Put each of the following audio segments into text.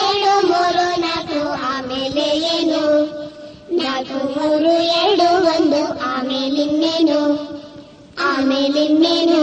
ಎರಡು ಮೂರು ನಾಲ್ಕು ಆಮೇಲೆ ಏನು ನಾಲ್ಕು ಮೂರು ಎರಡು ಒಂದು ಆಮೇಲಿನ್ನೇನು ಆಮೇಲಿನ್ನೇನು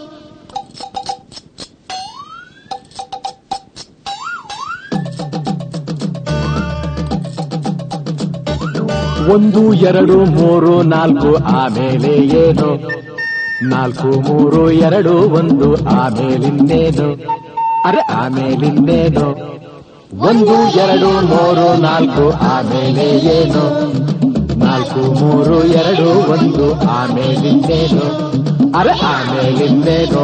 ಒಂದು ಎರಡು ಮೂರು ನಾಲ್ಕು ಆಮೇಲೆ ಏನು ನಾಲ್ಕು ಮೂರು ಎರಡು ಒಂದು ಆಮೇಲಿನ್ನೇನು ಅರೆ ಆಮೇಲಿನ್ನೇನು ಒಂದು ಎರಡು ಮೂರು ನಾಲ್ಕು ಆಮೇಲೆ ಏನು ನಾಲ್ಕು ಮೂರು ಎರಡು ಒಂದು ಆಮೇಲಿನ್ನೇನು ಅರೆ ಆಮೇಲಿನ್ನೇನು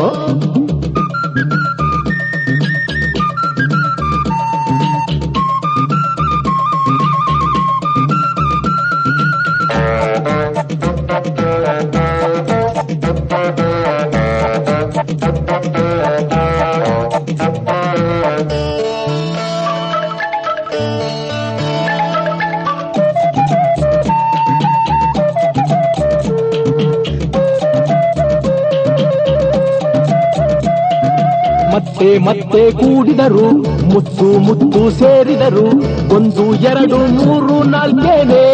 ಮತ್ತೆ ಮತ್ತೆ ಕೂಡಿದರು ಮುತ್ತು ಮುತ್ತು ಸೇರಿದರು ಒಂದು ಎರಡು ಮೂರು ನಾಲ್ಕೇನೆ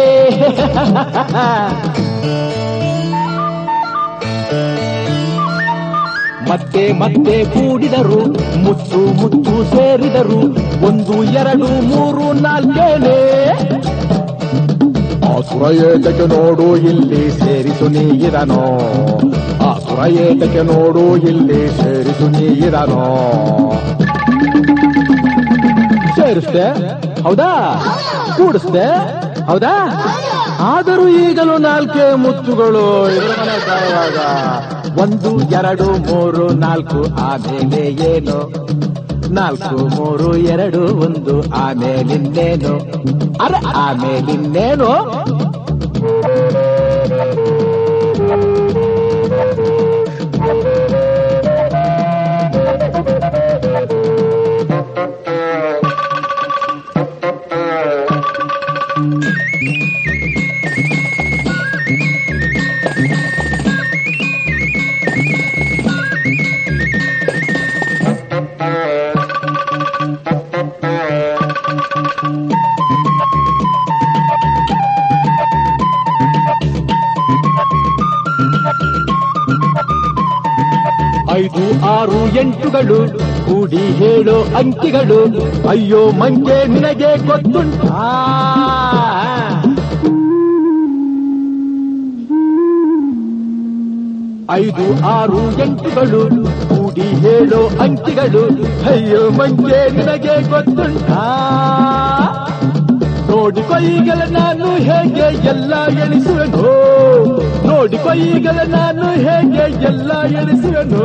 ಮತ್ತೆ ಮತ್ತೆ ಕೂಡಿದರು ಮುತ್ತು ಮುತ್ತು ಸೇರಿದರು ಒಂದು ಎರಡು ಮೂರು ನಾಲ್ಕೇನೆ ಆಸುರ ಏತಕ್ಕೆ ನೋಡು ಇಲ್ಲಿ ಸೇರಿಸು ನೀರನೋ ಆಸುರ ಏತಕ್ಕೆ ನೋಡು ಇಲ್ಲಿ ಸೇರಿಸು ನೀರನೋ ಸೇರಿಸ್ದೆ ಹೌದಾ ಕೂಡಿಸ್ದೆ ಹೌದಾ ಆದರೂ ಈಗಲೂ ನಾಲ್ಕೇ ಮುತ್ತುಗಳು ಇದರ ಮನೆ ಕಾಯುವಾಗ ಒಂದು ಎರಡು ಮೂರು ನಾಲ್ಕು ಆಮೇಲೆ ಏನು ನಾಲ್ಕು ಮೂರು ಎರಡು ಒಂದು ಆಮೇಲಿನ್ನೇನು ಅರೆ ಆಮೇಲಿನ್ನೇನು ಐದು ಆರು ಎಂಟುಗಳು ಕೂಡಿ ಹೇಳೋ ಅಂಕಿಗಳು ಅಯ್ಯೋ ಮಂಗೆ ನಿನಗೆ ಗೊತ್ತುಂಟಾ ಐದು ಆರು ಎಂಟುಗಳು ಕೂಡಿ ಹೇಳೋ ಅಂಕಿಗಳು ಅಯ್ಯೋ ಮಂಗೆ ನಿನಗೆ ಗೊತ್ತುಂಟಾ ನೋಡಿಕೊ ಈಗಲ ನಾನು ಹೇಗೆ ಎಲ್ಲ ಎಣಿಸುವೆನು ನೋಡಿಕೊ ಈಗಲ ನಾನು ಹೇಗೆ ಎಲ್ಲ ಎಣಿಸುವೆನು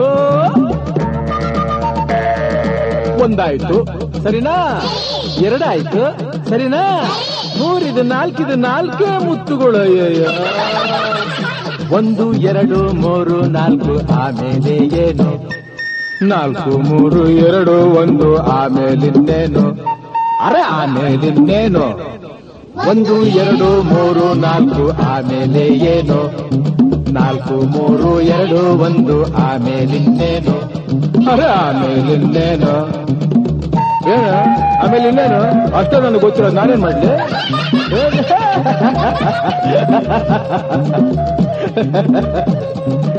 ಒಂದಾಯ್ತು ಸರಿನಾ ಎರಡಾಯ್ತು ಸರಿನಾ ಮೂರಿದು ನಾಲ್ಕಿದು ನಾಲ್ಕೇ ಮುತ್ತುಗಳು ಅಯ್ಯಯ್ಯೋ ಒಂದು ಎರಡು ಮೂರು ನಾಲ್ಕು ಆಮೇಲೆ ಏನು ನಾಲ್ಕು ಮೂರು ಎರಡು ಒಂದು ಆಮೇಲಿನ್ನೇನು ಅರೆ ಆಮೇಲಿನ್ನೇನು ಒಂದು ಎರಡು ಮೂರು ನಾಲ್ಕು ಆಮೇಲೆ ಏನು ನಾಲ್ಕು ಮೂರು ಎರಡು ಒಂದು ಆಮೇಲಿನ್ನೇನು ಅರೆ ಆಮೇಲಿನ್ನೇನು ಏನು ಆಮೇಲೆ ಇನ್ನೇನು ಅಷ್ಟೇ ನನಗೆ ಗೊತ್ತಿರೋದು ನಾನೇನ್ ಮಾಡ್ಲಿ ಏನು?